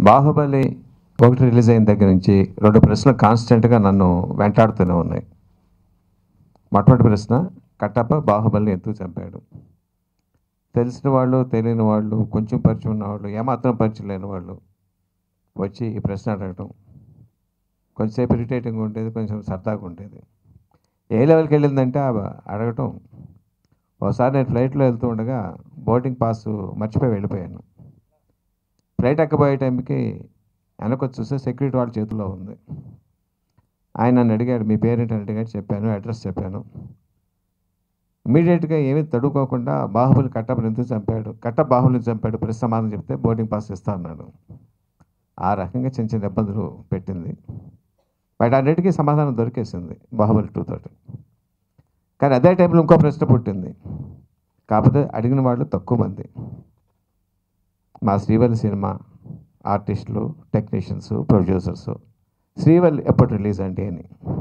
బాహుబలి ఒకటి రిలీజ్ అయిన దగ్గర నుంచి రెండు ప్రశ్నలు కాన్స్టెంట్గా నన్ను వెంటాడుతూనే ఉన్నాయి మొట్టమొదటి ప్రశ్న కట్టప్ప బాహుబలిని ఎందుకు చంపాడు తెలిసిన వాళ్ళు తెలియని వాళ్ళు కొంచెం పరిచయం ఉన్న వాళ్ళు ఏమాత్రం పరిచయం లేని వాళ్ళు వచ్చి ఈ ప్రశ్న అడగటం కొంచెంసేపు ఇరిటేటింగ్ ఉండేది కొంచెం సరదాగా ఉండేది ఏ లెవెల్కి వెళ్ళిందంటే ఆ అడగటం ఒకసారి నేను ఫ్లైట్లో వెళ్తూ ఉండగా బోర్డింగ్ పాస్ మర్చిపోయి వెళ్ళిపోయాను ఫ్లైట్ ఎక్కబోయే టైంకి వెనకొచ్చి చూస్తే సెక్యూరిటీ వాళ్ళ చేతిలో ఉంది ఆయన నన్ను అడిగాడు మీ పేరేంటి అని అడిగాడు చెప్పాను అడ్రస్ చెప్పాను ఇమీడియట్గా ఏమీ తడుకోకుండా బాహుబలి కట్టప్పని ఎందుకు చంపాడు కట్టప్ప బాహుబలిని చంపాడు ప్రతి సమాధానం చెప్తే బోర్డింగ్ పాస్ ఇస్తా అన్నాడు ఆ రకంగా చిన్న చిన్న ఇబ్బందులు పెట్టింది బట్ అన్నిటికీ సమాధానం దొరికేసింది బాహుబలి టూ తోటి కానీ అదే టైంలో ఇంకో ప్రశ్న పుట్టింది కాకపోతే అడిగిన వాళ్ళు తక్కువ మంది మా శ్రీవల్లి సినిమా ఆర్టిస్టులు టెక్నీషియన్స్ ప్రొడ్యూసర్స్ శ్రీవల్లి ఎప్పుడు రిలీజ్ అండి అని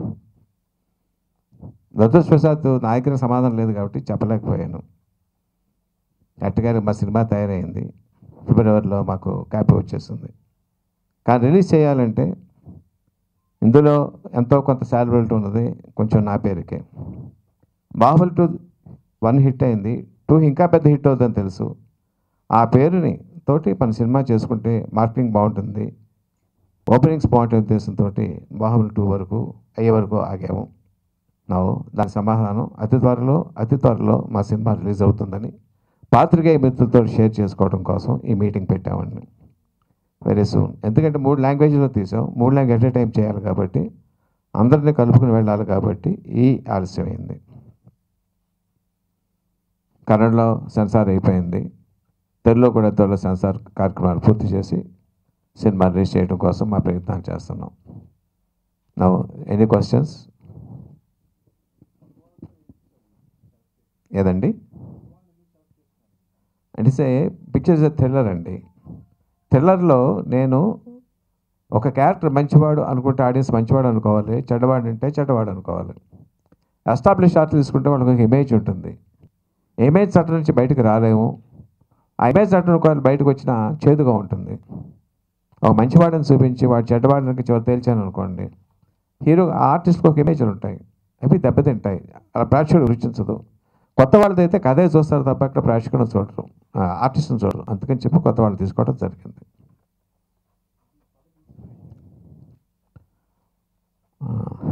దురదృష్టవశాత్తు నాయకుని సమాధానం లేదు కాబట్టి చెప్పలేకపోయాను అట్టుగానే మా సినిమా తయారైంది ఫిబ్రవరిలో మాకు కాపీ వచ్చేసింది కానీ రిలీజ్ చేయాలంటే ఇందులో ఎంతో కొంత సాలబిలిటీ ఉన్నది కొంచెం నా పేరుకే బాహుబలి టూ వన్ హిట్ అయింది టూ ఇంకా పెద్ద హిట్ అవుతుందని తెలుసు ఆ పేరుని తోటి మన సినిమా చేసుకుంటే మార్కెటింగ్ బాగుంటుంది ఓపెనింగ్స్ బాగుంటుంది ఉద్దేశంతో బాహుబలి టూ వరకు అయ్యే వరకు ఆగాము నవ్వు దాని సమాధానం అతి త్వరలో అతి త్వరలో మా సినిమా రిలీజ్ అవుతుందని పాత్రికేయ మిత్రులతో షేర్ చేసుకోవడం కోసం ఈ మీటింగ్ పెట్టామండి వెరీ సూన్ ఎందుకంటే మూడు లాంగ్వేజ్లో తీసాం మూడు లాంగ్వేజ్ ఎట్ టైం చేయాలి కాబట్టి అందరినీ కలుపుకుని వెళ్ళాలి కాబట్టి ఈ ఆలస్యమైంది కన్నడలో సెన్సార్ అయిపోయింది తెలుగులో కూడా త్వరలో సెన్సార్ కార్యక్రమాలు పూర్తి చేసి సినిమా రిలీజ్ చేయడం కోసం మా ప్రయత్నాలు చేస్తున్నాం నవ్ ఎనీ క్వశ్చన్స్ ఏదండి అంటే సే పిక్చర్ ఇస్ థ్రిల్లర్ అండి థ్రిల్లర్లో నేను ఒక క్యారెక్టర్ మంచివాడు అనుకుంటే ఆడియన్స్ మంచివాడు అనుకోవాలి చెడ్డవాడు అంటే చెడ్డవాడు అనుకోవాలి ఎస్టాబ్లిష్ ఆర్ట్ తీసుకుంటే వాళ్ళకి ఒక ఇమేజ్ ఉంటుంది ఇమేజ్ చట్టం నుంచి బయటకు రాలేము ఆ ఇమేజ్ చట్టం ఒకవేళ బయటకు వచ్చినా చేదుగా ఉంటుంది ఒక మంచివాడిని చూపించి వాడు చెడ్డవాడికి చివరి తేల్చాను అనుకోండి హీరో ఆర్టిస్ట్కి ఒక ఇమేజ్లు ఉంటాయి అవి దెబ్బతింటాయి అలా ప్రేక్షకుడు రుచించదు కొత్త వాళ్ళతో అయితే కథే చూస్తారు తప్ప అక్కడ ప్రేక్షకులను చూడరు ఆర్టిస్ట్ని చూడరు అందుకని చెప్పి కొత్త వాళ్ళు తీసుకోవడం జరిగింది ఆ,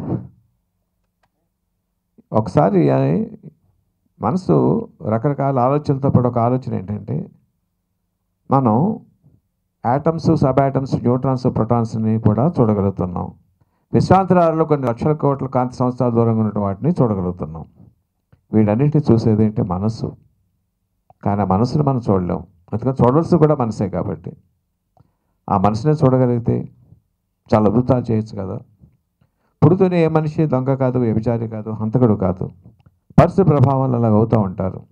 ఒకసారి ఆ, మనసు రకరకాల ఆలోచనలతో పాటు ఒక ఆలోచన ఏంటంటే మనం యాటమ్స్ సబ్ యాటమ్స్ న్యూట్రాన్స్ ప్రోటాన్స్ని కూడా చూడగలుగుతున్నాం విశ్వాంతరాలలో కొన్ని లక్షల కోట్ల కాంతి సంవత్సరాల దూరంగా ఉన్న వాటిని చూడగలుగుతున్నాం వీటన్నిటిని చూసేది ఏంటి మనస్సు కానీ ఆ మనసుని మనం చూడలేం అందుకని చూడవలసి కూడా మనసే కాబట్టి ఆ మనసునే చూడగలిగితే చాలా అద్భుతాలు చేయొచ్చు కదా పుడుతూనే ఏ మనిషి దొంగ కాదు వ్యభిచారి కాదు హంతకుడు కాదు పరిస్థితి ప్రభావం అలా అవుతూ ఉంటారు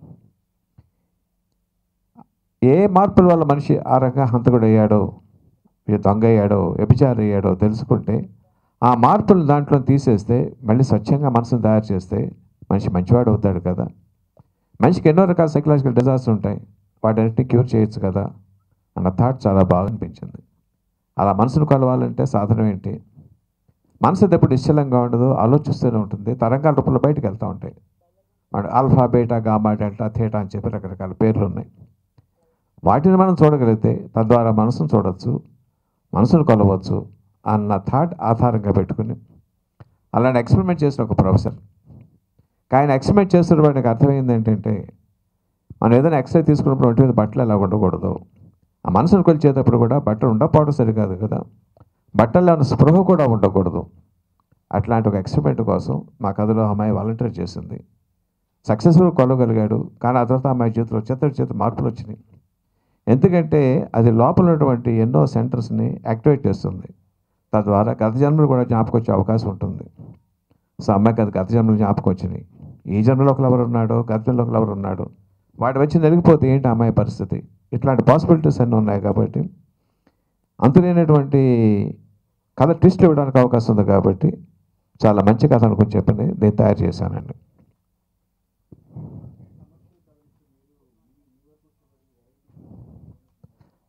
ఏ మార్పుల వల్ల మనిషి ఆ రకంగా హంతకుడు అయ్యాడో ఈ దొంగ అయ్యాడో వ్యభిచారి అయ్యాడో తెలుసుకుంటే ఆ మార్పులు దాంట్లో తీసేస్తే మళ్ళీ స్వచ్ఛంగా మనసును తయారు చేస్తే మనిషి మంచివాడు అవుతాడు కదా మనిషికి ఎన్నో రకాల సైకలాజికల్ డిజార్స్ ఉంటాయి వాటన్నిటిని క్యూర్ చేయొచ్చు కదా అన్న థాట్ చాలా బాగా అనిపించింది అలా మనసును కొలవాలంటే సాధనం ఏంటి మనసు ఎప్పుడు నిశ్చలంగా ఉండదు ఆలోచిస్తూనే ఉంటుంది తరంగాల రూపంలో బయటకు వెళ్తూ ఉంటాయి వాడు alpha beta gamma delta theta అని చెప్పి రకరకాల పేర్లు ఉన్నాయి వాటిని మనం చూడగలిగితే తద్వారా మనసును చూడవచ్చు మనసును కొలవచ్చు అన్న థాట్ ఆధారంగా పెట్టుకుని అలాంటి ఎక్స్పెరిమెంట్ చేసిన ఒక ప్రొఫెసర్ ఆయన ఎక్స్పెరిమెంట్ చేస్తున్న వాడికి అర్థమైంది ఏంటంటే మనం ఏదైనా ఎక్స్రే తీసుకున్నప్పుడు ఒంటి మీద బట్టలు ఎలా ఉండకూడదు ఆ మనసును కొలిచేటప్పుడు కూడా బట్టలు ఉండకపోవడం సరికాదు కదా బట్టల్లో ఉన్న స్పృహ కూడా ఉండకూడదు అట్లాంటి ఒక ఎక్స్పెరిమెంట్ కోసం మా కథలో అమ్మాయి వాలంటీర్ చేసింది సక్సెస్ఫుల్ కొలగలిగాడు కానీ ఆ తర్వాత అమ్మాయి చేతిలో చేతుల చేతి మార్పులు వచ్చినాయి ఎందుకంటే అది లోపల ఉన్నటువంటి ఎన్నో సెంటర్స్ని యాక్టివేట్ చేస్తుంది తద్వారా గత జన్మలు కూడా జ్ఞాపకం వచ్చే అవకాశం ఉంటుంది సో అమ్మాయికి అది గత జన్మలు జ్ఞాపకం వచ్చినాయి ఈ జన్మలో ఒక లవర్ ఉన్నాడు గత జన్మలో ఒక లవర్ ఉన్నాడు వాటి వచ్చి నలిగిపోతే ఏంటి ఆ అమ్మాయి పరిస్థితి ఇట్లాంటి పాసిబిలిటీస్ అన్నీ ఉన్నాయి కాబట్టి అంతులేనటువంటి కథ ట్విస్ట్ ఇవ్వడానికి అవకాశం ఉంది కాబట్టి చాలా మంచి కథ అనుకుని చెప్పని నేను తయారు చేశానండి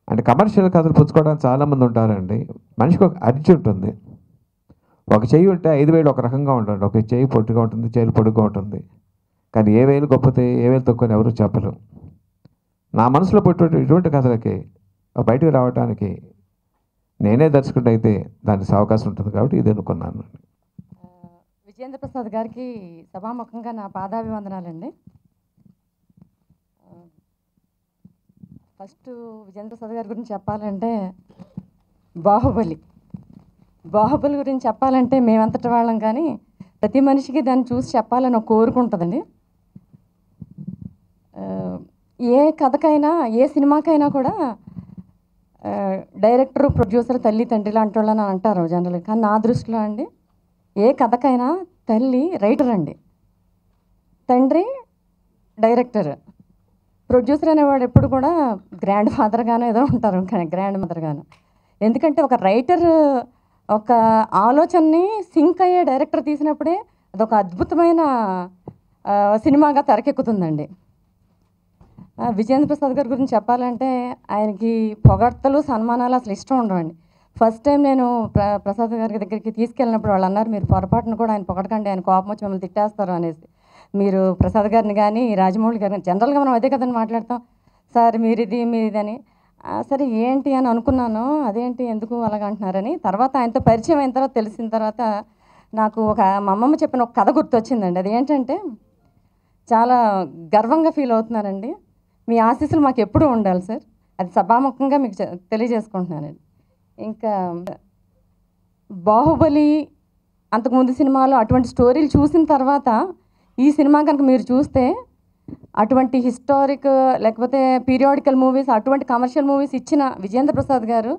అంటే కమర్షియల్ కథలు పుచ్చుకోవడానికి చాలామంది ఉంటారండి మనిషికి ఒక అర్జీ ఉంటుంది ఒక చెయ్యి ఉంటే ఐదు వేలు ఒక రకంగా ఉంటుంది ఒక చెయ్యి పొట్టుగా ఉంటుంది చెయ్యి పొడుగ్గా ఉంటుంది కానీ ఏ వేలు గొప్పతే ఏ వేలు తక్కువ ఎవరు చెప్పరు నా మనసులో పుట్టే ఇటువంటి కథలకి బయటకు రావడానికి నేనే దర్శకుడు అయితే దానికి అవకాశం ఉంటుంది కాబట్టి ఇది అనుకున్నాను ఆ, విజేంద్ర ప్రసాద్ గారికి సభాముఖంగా నా పాదాభివందనాలండి ఆ, ఫస్ట్ విజేంద్ర ప్రసాద్ గారి గురించి చెప్పాలంటే బాహుబలి బాహుబలి గురించి చెప్పాలంటే మేమంతటి వాళ్ళం కానీ ప్రతి మనిషికి దాన్ని చూసి చెప్పాలని ఒక కోరిక ఉంటుందండి ఆ, ఏ కథకైనా ఏ సినిమాకైనా కూడా ఆ, డైరెక్టర్ ప్రొడ్యూసర్ తల్లి తండ్రి లాంటి వాళ్ళని అంటారు జనరల్గా కానీ నా దృష్టిలో అండి ఏ కథకైనా తల్లి రైటర్ అండి తండ్రి డైరెక్టర్ ప్రొడ్యూసర్ అనేవాడు ఎప్పుడు కూడా గ్రాండ్ ఫాదర్గానే ఏదో ఉంటారు గ్రాండ్ మదర్గాను ఎందుకంటే ఒక రైటర్ ఒక ఆలోచనని సింక్ అయ్యే డైరెక్టర్ తీసినప్పుడే అదొక అద్భుతమైన ఆ, సినిమాగా తెరకెక్కుతుందండి ఆ, విజేంద్ర ప్రసాద్ గారి గురించి చెప్పాలంటే ఆయనకి పొగడ్తలు సన్మానాలు అసలు ఇష్టం ఉండవండి ఫస్ట్ టైం నేను ప్ర ప్రసాద్ గారి దగ్గరికి తీసుకెళ్ళినప్పుడు వాళ్ళు అన్నారు మీరు పొరపాటును కూడా ఆయన పొగడకండి ఆయన కోపం వచ్చి మిమ్మల్ని తిట్టేస్తారు అనేసి మీరు ప్రసాద్ గారిని కానీ రాజమౌళి గారిని జనరల్గా మనం అదే కదండి మాట్లాడతాం సార్ మీరు ఇది మీరు ఇది అని "ఆ, సరే ఏంటి అని అనుకున్నాను అదేంటి ఎందుకు అలాగ అంటున్నారని తర్వాత ఆయనతో పరిచయం అయిన తర్వాత తెలిసిన తర్వాత నాకు ఒక మా అమ్మమ్మ చెప్పిన ఒక కథ గుర్తొచ్చిందండి అది ఏంటంటే చాలా గర్వంగా ఫీల్ అవుతున్నానండి మీ ఆశీస్సులు మాకు ఎప్పుడూ ఉండాలి సార్ అది సభాముఖంగా మీకు చె- తెలియజేసుకుంటున్నానండి ఇంకా బాహుబలి అంతకుముందు సినిమాలో అటువంటి స్టోరీలు చూసిన తర్వాత ఈ సినిమా కనుక మీరు చూస్తే అటువంటి హిస్టారిక్ లేకపోతే పీరియాడికల్ మూవీస్ అటువంటి కమర్షియల్ మూవీస్ ఇచ్చిన విజేంద్ర ప్రసాద్ గారు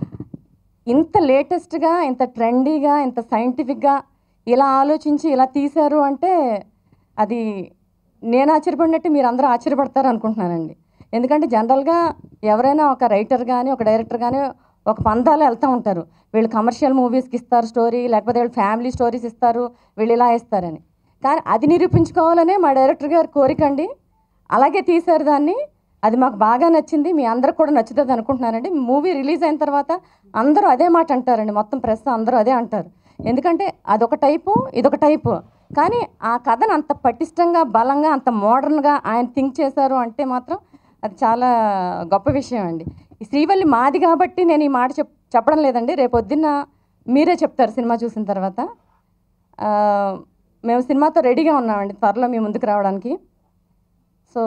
ఇంత లేటెస్ట్గా ఇంత ట్రెండీగా ఇంత సైంటిఫిక్గా ఇలా ఆలోచించి ఇలా తీశారు అంటే అది నేను ఆశ్చర్యపడినట్టు మీరు అందరూ ఆశ్చర్యపడతారు అనుకుంటున్నానండి ఎందుకంటే జనరల్గా ఎవరైనా ఒక రైటర్ కానీ ఒక డైరెక్టర్ కానీ ఒక పందాలు వెళ్తూ ఉంటారు వీళ్ళు కమర్షియల్ మూవీస్కి ఇస్తారు స్టోరీ లేకపోతే వీళ్ళు ఫ్యామిలీ స్టోరీస్ ఇస్తారు వీళ్ళు ఇలా ఇస్తారని కానీ అది నిరూపించుకోవాలనే మా డైరెక్టర్ గారి కోరిక అండి అలాగే తీశారు దాన్ని అది మాకు బాగా నచ్చింది మీ అందరికి కూడా నచ్చుతుంది అనుకుంటున్నానండి మూవీ రిలీజ్ అయిన తర్వాత అందరూ అదే మాట అంటారండి మొత్తం ప్రెస్ అందరూ అదే అంటారు ఎందుకంటే అదొక టైపు ఇదొక టైపు కానీ ఆ కథను అంత పటిష్టంగా బలంగా అంత మోడర్న్గా ఆయన థింక్ చేశారు అంటే మాత్రం అది చాలా గొప్ప విషయం అండి ఈ శ్రీవల్లి మాది కాబట్టి నేను ఈ మాట చెప్ చెప్పడం లేదండి రేపు పొద్దున్న మీరే చెప్తారు సినిమా చూసిన తర్వాత ఆ, మేము సినిమాతో రెడీగా ఉన్నామండి త్వరలో మీ ముందుకు రావడానికి సో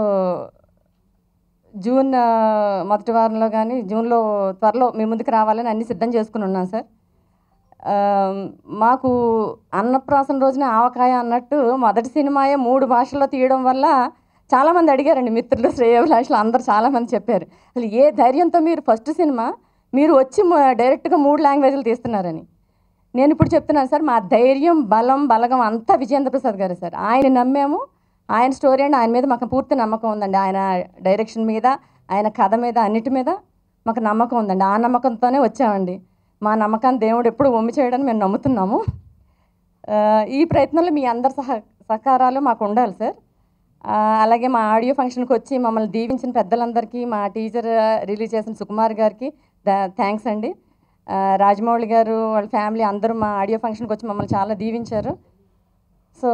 జూన్ ఆ, మొదటి వారంలో కానీ జూన్లో త్వరలో మీ ముందుకు రావాలని అన్ని సిద్ధం చేసుకుని ఉన్నాం సార్ ఆ, మాకు అన్నప్రాసన రోజున ఆవకాయ అన్నట్టు మొదటి సినిమాయే మూడు భాషల్లో తీయడం వల్ల చాలామంది అడిగారండి మిత్రులు శ్రేయోభిలాషులు అందరు చాలామంది చెప్పారు అసలు ఏ ధైర్యంతో మీరు ఫస్ట్ సినిమా మీరు వచ్చి మ- డైరెక్ట్గా మూడు లాంగ్వేజ్లు తీస్తున్నారని నేను ఇప్పుడు చెప్తున్నాను సార్ మా ధైర్యం బలం బలగం అంతా విజేంద్ర ప్రసాద్ గారే సార్ ఆయన నమ్మాము ఆయన స్టోరీ అండి ఆయన మీద మాకు పూర్తి నమ్మకం ఉందండి ఆయన డైరెక్షన్ మీద ఆయన కథ మీద అన్నిటి మీద మాకు నమ్మకం ఉందండి ఆ నమ్మకంతోనే వచ్చామండి మా నమ్మకాన్ని దేవుడు ఎప్పుడు ఒమ్మి చేయడానికి మేము నమ్ముతున్నాము ఆ, ఈ ప్రయత్నంలో మీ అందరి సహ సహకారాలు మాకు ఉండాలి సార్ ఆ, అలాగే మా ఆడియో ఫంక్షన్కి వచ్చి మమ్మల్ని దీవించిన పెద్దలందరికీ మా టీచర్ రిలీజ్ చేసిన సుకుమార్ గారికి థ్యాంక్స్ అండి ఆ, రాజమౌళి గారు వాళ్ళ ఫ్యామిలీ అందరూ మా ఆడియో ఫంక్షన్కి వచ్చి మమ్మల్ని చాలా దీవించారు సో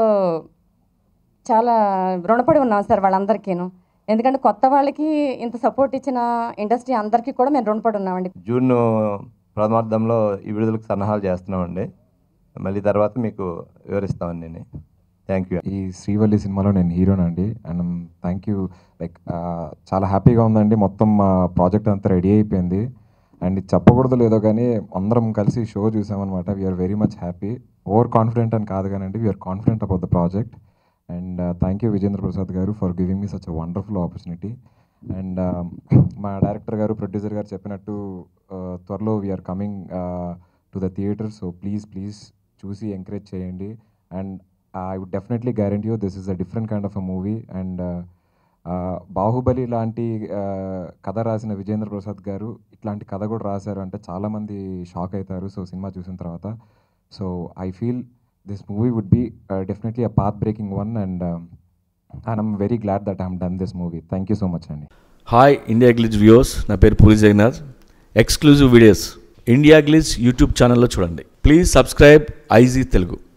చాలా రుణపడి ఉన్నాం సార్ వాళ్ళందరికీను ఎందుకంటే కొత్త వాళ్ళకి ఇంత సపోర్ట్ ఇచ్చిన ఇండస్ట్రీ అందరికీ కూడా మేము రుణపడి ఉన్నామండి జూన్ ప్రథమార్థంలో ఈ విడుదలకు సన్నాహాలు చేస్తున్నామండి మళ్ళీ తర్వాత మీకు వివరిస్తామండి నేను థ్యాంక్ యూ ఈ శ్రీవల్లి సినిమాలో నేను హీరోనండి అండ్ థ్యాంక్ యూ లైక్ చాలా హ్యాపీగా ఉందండి మొత్తం ప్రాజెక్ట్ అంతా రెడీ అయిపోయింది అండ్ ఇది చెప్పకూడదు లేదో కానీ అందరం కలిసి షో చూసామన్నమాట we're very much happy over confident అని కాదు కానీ we're confident about the project and thank you Vijayendra Prasad garu for giving me such a wonderful opportunity and మా డైరెక్టర్ గారు ప్రొడ్యూసర్ గారు చెప్పినట్టు uh, త్వరలో we're coming to the theatre so please please చూసి encourage చేయండి and I would definitely guarantee you this is a different kind of a movie and Baahubali లాంటి uh, కథ రాసిన విజేంద్ర ప్రసాద్ గారు ఇట్లాంటి కథ కూడా రాశారు అంటే చాలామంది షాక్ అవుతారు సో సినిమా చూసిన తర్వాత so I feel this movie would be definitely a path breaking one and and I'm very glad that I'm done this movie thank you so much అండి హాయ్ ఇండియా గ్లిజ్ వ్యూవర్స్ నా పేరు Puri Jagannadh exclusive videos India glitz YouTube ఛానల్లో చూడండి please subscribe IG Telugu